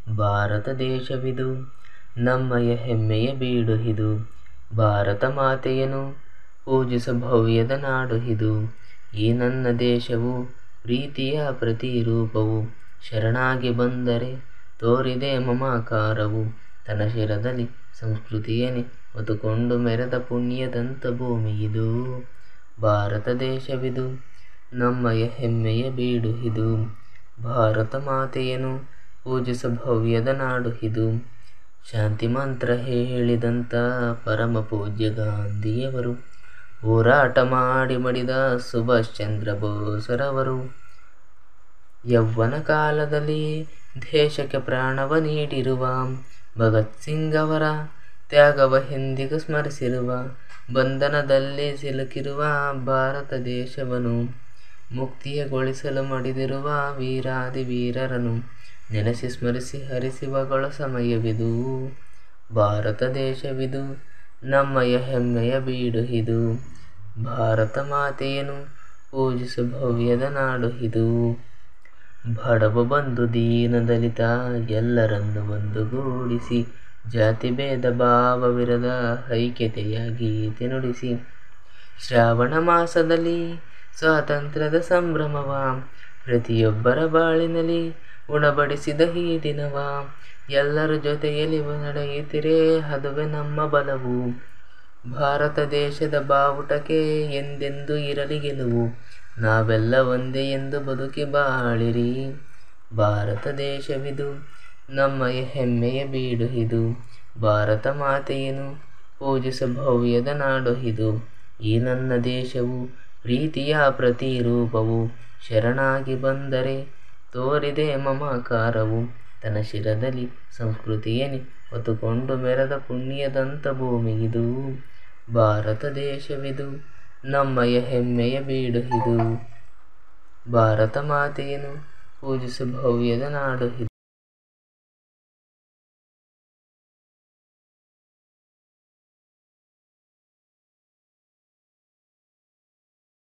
ಭಾರತ ದೇಶವಿದು ನಮ್ಮಯ ಹೆಮ್ಮೆಯ ಬೀಡು ಇದು ಭಾರತ ಮಾತೆಯನ್ನು ಪೂಜಿಸ ಭವ್ಯದ ನಾಡು ಇದು ಈ ನನ್ನ ದೇಶವು ಪ್ರೀತಿಯ ಪ್ರತಿರೂಪವು ಶರಣಾಗಿ ಬಂದರೆ ತೋರಿದೆ ಮಮಕಾರವು ತನ್ನ ಶಿರದಲ್ಲಿ ಸಂಸ್ಕೃತಿಯನ್ನೇ ಹೊತ್ತುಕೊಂಡು ಮೆರೆದ ಪುಣ್ಯದಂತ ಭೂಮಿ ಇದು ಭಾರತ ದೇಶವಿದು ನಮ್ಮಯ ಹೆಮ್ಮೆಯ ಬೀಡು ಇದು ಭಾರತ ಮಾತೆಯನ್ನು ಪೂಜಿಸ ಭವ್ಯದ ನಾಡು ಇದು ಶಾಂತಿ ಮಂತ್ರ ಹೇಳಿದಂಥ ಪರಮ ಪೂಜ್ಯ ಗಾಂಧಿಯವರು ಹೋರಾಟ ಮಾಡಿ ಮಡಿದ ಸುಭಾಷ್ ಚಂದ್ರ ಬೋಸರವರು ಯೌವನ ಕಾಲದಲ್ಲಿ ದೇಶಕ್ಕೆ ಪ್ರಾಣವ ನೀಡಿರುವ ಭಗತ್ ಸಿಂಗ್ ಅವರ ತ್ಯಾಗವ ಎಂದಿಗೂ ಸ್ಮರಿಸಿರುವ ಬಂಧನದಲ್ಲಿ ಸಿಲುಕಿರುವ ಭಾರತ ದೇಶವನ್ನು ಮುಕ್ತಿಯಗೊಳಿಸಲು ಮಡಿದಿರುವ ವೀರಾದಿ ವೀರರನ್ನು ನೆನೆಸಿ ಸ್ಮರಿಸಿ ಹರಿಸುವಗಳ ಸಮಯವಿದು ಭಾರತ ದೇಶವಿದು ನಮ್ಮಯ ಹೆಮ್ಮೆಯ ಬೀಡು ಇದು ಭಾರತ ಮಾತೆಯನ್ನು ಪೂಜಿಸು ಭವ್ಯದ ನಾಡು ಇದು ಬಡವ ಬಂಧು ದೀನ ದಲಿತ ಎಲ್ಲರನ್ನು ಒಂದುಗೂಡಿಸಿ ಜಾತಿ ಭೇದ ಭಾವವಿರದ ಐಕ್ಯತೆಯ ಗೀತೆ ನುಡಿಸಿ ಶ್ರಾವಣ ಮಾಸದಲ್ಲಿ ಸ್ವಾತಂತ್ರ್ಯದ ಸಂಭ್ರಮವ ಪ್ರತಿಯೊಬ್ಬರ ಬಾಳಿನಲ್ಲಿ ಉಣಬಡಿಸಿದ ಈ ದಿನವ ಎಲ್ಲರ ಜೊತೆಯಲ್ಲಿ ನಡೆಯುತ್ತಿರೆ ಅದುವೇ ನಮ್ಮ ಬಲವು ಭಾರತ ದೇಶದ ಬಾವುಟಕ್ಕೆ ಎಂದೆಂದೂ ಇರಲಿ ಗೆಲುವು ನಾವೆಲ್ಲ ಒಂದೇ ಎಂದು ಬದುಕಿ ಬಾಳಿರಿ ಭಾರತ ದೇಶವಿದು ನಮ್ಮಯ ಹೆಮ್ಮೆಯ ಬೀಡು ಇದು ಭಾರತ ಮಾತೆಯನ್ನು ಪೂಜಿಸ ಭವ್ಯದ ನಾಡು ಇದು ಈ ನನ್ನ ದೇಶವು ಪ್ರೀತಿಯ ಪ್ರತಿರೂಪವು ಶರಣಾಗಿ ಬಂದರೆ ತೋರಿದೆ ಮಮಕಾರವು ತನ್ನ ಶಿರದಲ್ಲಿ ಸಂಸ್ಕೃತಿಯನ್ನೇ ಹೊತ್ತುಕೊಂಡು ಮೆರೆದ ಪುಣ್ಯದಂತ ಭೂಮಿ ಇದು ಭಾರತ ದೇಶವಿದು ನಮ್ಮಯ ಹೆಮ್ಮೆಯ ಬೀಡು ಇದು ಭಾರತ ಮಾತೆಯನ್ನು ಪೂಜಿಸು ಭವ್ಯದ ನಾಡು ಇದು